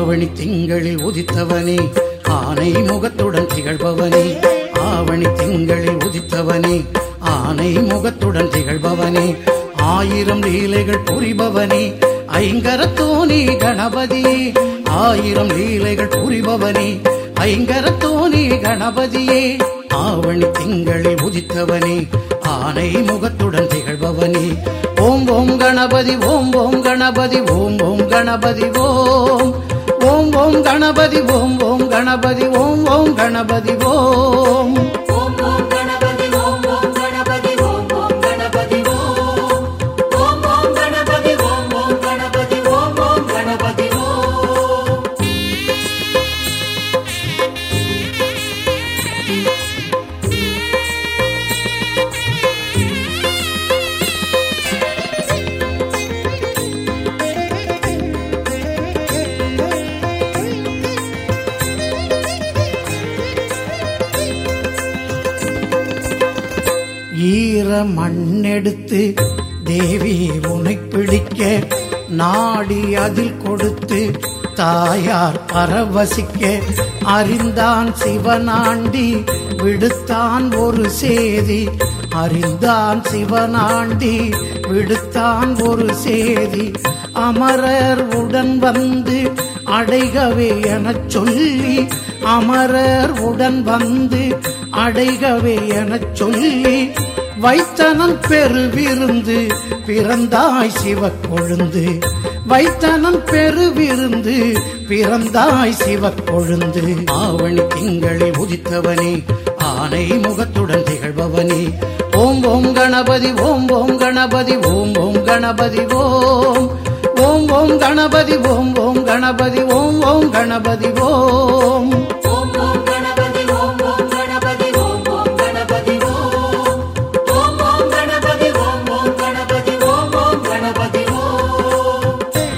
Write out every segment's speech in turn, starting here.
ஆவணி திங்களில் உதித்தவனே ஆனை முகத்துடன் திகழ்பவனே ஆவணி திங்களில் உதித்தவனே ஆனை முகத்துடன் திகழ்பவனே ஆயிரம் லீலைகள் புரிபவனே ஐங்கரத்தோனி கணபதியே ஆயிரம் லீலைகள் புரிபவனே ஐங்கரத்தோனி கணபதியே ஆவணி திங்களில் உதித்தவனே ஆனை முகத்துடன் திகழ்பவனே ஓம் ஓம் கணபதி ஓம் ஓம் கணபதி ஓம் ஓம் கணபதி ஓம் ஓம் ஓம் கணபதி ஓம் ஓம் கணபதி ஓம் ஓம் கணபதி ஓம் ஓம் ஓம் கணபதி ஓம் ஓம் கணபதி ஓம் ஓம் கணபதி ஓம் ஓம் ஓம் கணபதி ஓம் ஓம் கணபதி ஓம் ஓம் கணபதி ஓம் ஈர மண்ணெடுத்து தேவி உனை பிடிக்க நாடி அதில் கொடுத்து தாயார் பரவசிக்க அறிந்தான் சிவனாண்டி விடுத்தான் ஒரு சேதி அறிந்தான் சிவனாண்டி விடுத்தான் ஒரு சேதி அமரர் உடன் வந்து அடைகவே எனச் சொல்லி அமரர் உடன் வந்து அடைகவே எனச் சொல்லி வைத்தனன் பெருவிருந்து பிறந்தாய் சிவக்கொழுந்து வைத்தனன் பெருவிருந்து பிறந்தாய் சிவக்கொழுந்து ஆவணி திங்களில் உதித்தவனே ஆனை முகத்துடன் திகழ்பவனே ஓம் ஓம் கணபதி ஓம் ஓம் கணபதி ஓம் ஓம் கணபதி ஓம் ஓம் ஓம் கணபதி ஓம் ஓம் கணபதி ஓம் ஓம் கணபதி ஓம் ஓம் ஓம் கணபதி ஓம் ஓம் கணபதி ஓம் ஓம் கணபதி ஓம் ஓம் ஓம் கணபதி ஓம் ஓம் கணபதி ஓம் ஓம் கணபதி ஓம்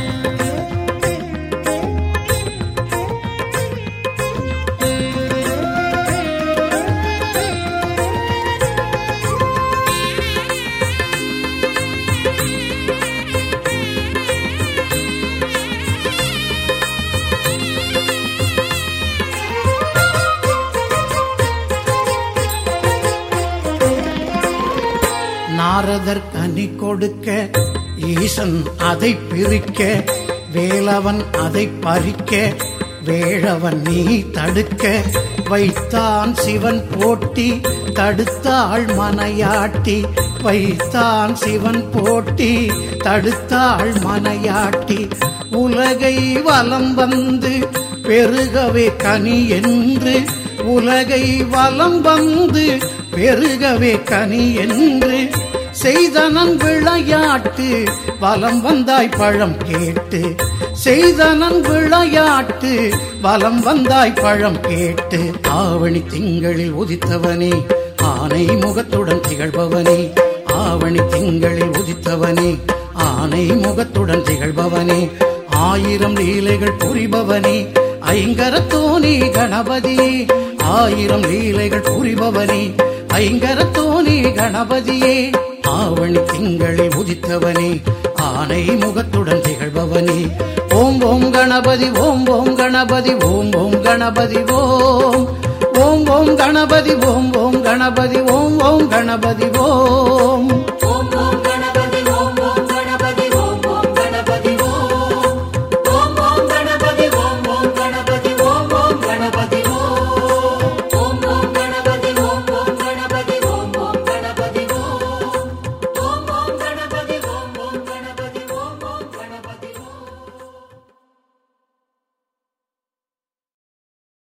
நாரதர் கனி கொடுக்க ஈசன் அதை பிரிக்க வேலவன் அதை பறிக்க வேழவன் நீ தடுக்க வைத்தான் சிவன் போட்டி தடுத்தாள் மனையாட்டி வைத்தான் சிவன் போட்டி தடுத்தாள் மனையாட்டி உலகை வலம் வந்து பெருகவே கனி என்று உலகை வலம் வந்து பெருகவே கனி என்று செய்தனன் விளையாட்டு வலம் வந்தாய் பழம் கேட்டு செய்தனன் விளையாட்டு வலம் வந்தாய் பழம் கேட்டு ஆவணி திங்களில் உதித்தவனே ஆனை முகத்துடன் திகழ்பவனே ஆவணி திங்களில் உதித்தவனே ஆனை முகத்துடன் திகழ்பவனே ஆயிரம் லீலைகள் புரிபவனே ஐங்கரத்தோனி கணபதி ஆயிரம் லீலைகள் புரிபவனே ஐங்கரத்தோனி கணபதியே ஆவணி திங்களில் உதித்தவனே ஆனை முகத்துடன் திகழ்பவனே ஓம் ஓம் கணபதி ஓம் ஓம் கணபதி ஓம் ஓம் கணபதி ஓம் ஓம் ஓம் கணபதி ஓம் ஓம் கணபதி ஓம் ஓம் கணபதி